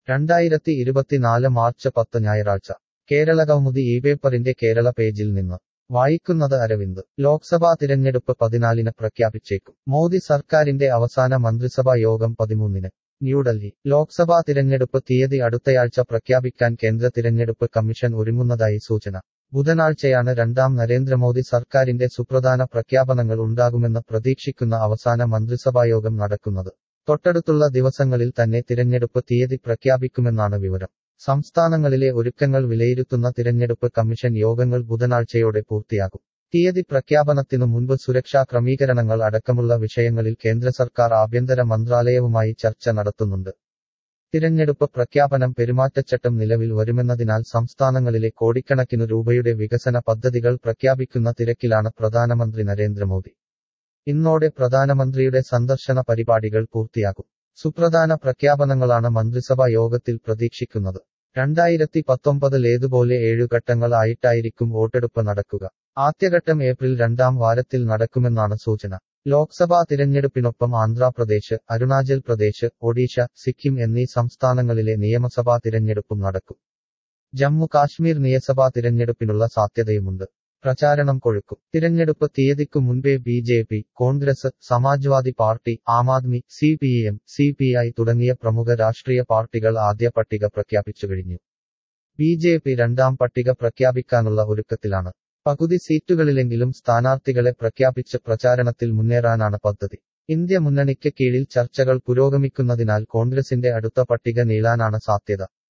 രണ്ടായിരത്തി ഇരുപത്തിനാല് മാർച്ച് പത്ത് ഞായറാഴ്ച കേരള കൗമുദി ഈ പേപ്പറിന്റെ കേരള പേജിൽ നിന്ന് വായിക്കുന്നത് അരവിന്ദ് ലോക്സഭാ തിരഞ്ഞെടുപ്പ് പതിനാലിന് പ്രഖ്യാപിച്ചേക്കും മോദി സർക്കാരിന്റെ അവസാന മന്ത്രിസഭാ യോഗം പതിമൂന്നിന് ന്യൂഡൽഹി ലോക്സഭാ തിരഞ്ഞെടുപ്പ് തീയതി അടുത്തയാഴ്ച പ്രഖ്യാപിക്കാൻ കേന്ദ്ര തിരഞ്ഞെടുപ്പ് കമ്മീഷൻ ഒരുങ്ങുന്നതായി സൂചന ബുധനാഴ്ചയാണ് രണ്ടാം നരേന്ദ്രമോദി സർക്കാരിന്റെ സുപ്രധാന പ്രഖ്യാപനങ്ങൾ ഉണ്ടാകുമെന്ന് പ്രതീക്ഷിക്കുന്ന അവസാന മന്ത്രിസഭായോഗം നടക്കുന്നത് തൊട്ടടുത്തുള്ള ദിവസങ്ങളിൽ തന്നെ തിരഞ്ഞെടുപ്പ് തീയതി പ്രഖ്യാപിക്കുമെന്നാണ് വിവരം സംസ്ഥാനങ്ങളിലെ ഒരുക്കങ്ങൾ വിലയിരുത്തുന്ന തിരഞ്ഞെടുപ്പ് കമ്മീഷൻ യോഗങ്ങൾ ബുധനാഴ്ചയോടെ പൂർത്തിയാകും തീയതി പ്രഖ്യാപനത്തിനു മുൻപ് സുരക്ഷാ ക്രമീകരണങ്ങൾ അടക്കമുള്ള വിഷയങ്ങളിൽ കേന്ദ്ര സർക്കാർ ആഭ്യന്തര മന്ത്രാലയവുമായി ചർച്ച നടത്തുന്നുണ്ട് തിരഞ്ഞെടുപ്പ് പ്രഖ്യാപനം പെരുമാറ്റച്ചട്ടം നിലവിൽ വരുമെന്നതിനാൽ സംസ്ഥാനങ്ങളിലെ കോടിക്കണക്കിനു രൂപയുടെ വികസന പദ്ധതികൾ പ്രഖ്യാപിക്കുന്ന തിരക്കിലാണ് പ്രധാനമന്ത്രി നരേന്ദ്രമോദി ഇന്നോടെ പ്രധാനമന്ത്രിയുടെ സന്ദർശന പരിപാടികൾ പൂർത്തിയാകും സുപ്രധാന പ്രഖ്യാപനങ്ങളാണ് മന്ത്രിസഭാ യോഗത്തിൽ പ്രതീക്ഷിക്കുന്നത് രണ്ടായിരത്തി പത്തൊമ്പതിലേതുപോലെ ഏഴു ഘട്ടങ്ങളായിട്ടായിരിക്കും വോട്ടെടുപ്പ് നടക്കുക ആദ്യഘട്ടം ഏപ്രിൽ രണ്ടാം വാരത്തിൽ നടക്കുമെന്നാണ് സൂചന ലോക്സഭാ തിരഞ്ഞെടുപ്പിനൊപ്പം ആന്ധ്രാപ്രദേശ് അരുണാചൽ പ്രദേശ് ഒഡീഷ സിക്കിം എന്നീ സംസ്ഥാനങ്ങളിലെ നിയമസഭാ തിരഞ്ഞെടുപ്പും നടക്കും ജമ്മു കാശ്മീർ നിയമസഭാ തിരഞ്ഞെടുപ്പിനുള്ള സാധ്യതയുമുണ്ട് പ്രചാരണം കൊഴുക്കും തിരഞ്ഞെടുപ്പ് തീയതിക്കു മുൻപേ B J P Congress Samajwadi party Aam Aadmi C P M C P I തുടങ്ങിയ പ്രമുഖ രാഷ്ട്രീയ പാർട്ടികൾ ആദ്യ പട്ടിക പ്രഖ്യാപിച്ചു കഴിഞ്ഞു ബി ജെ പി രണ്ടാം പട്ടിക പ്രഖ്യാപിക്കാനുള്ള ഒരുക്കത്തിലാണ് പകുതി സീറ്റുകളിലെങ്കിലും സ്ഥാനാർത്ഥികളെ പ്രഖ്യാപിച്ച് പ്രചാരണത്തിൽ മുന്നേറാനാണ് പദ്ധതി ഇന്ത്യ മുന്നണിക്ക് കീഴിൽ ചർച്ചകൾ പുരോഗമിക്കുന്നതിനാൽ കോൺഗ്രസിന്റെ അടുത്ത പട്ടിക നീളാനാണ് സാധ്യത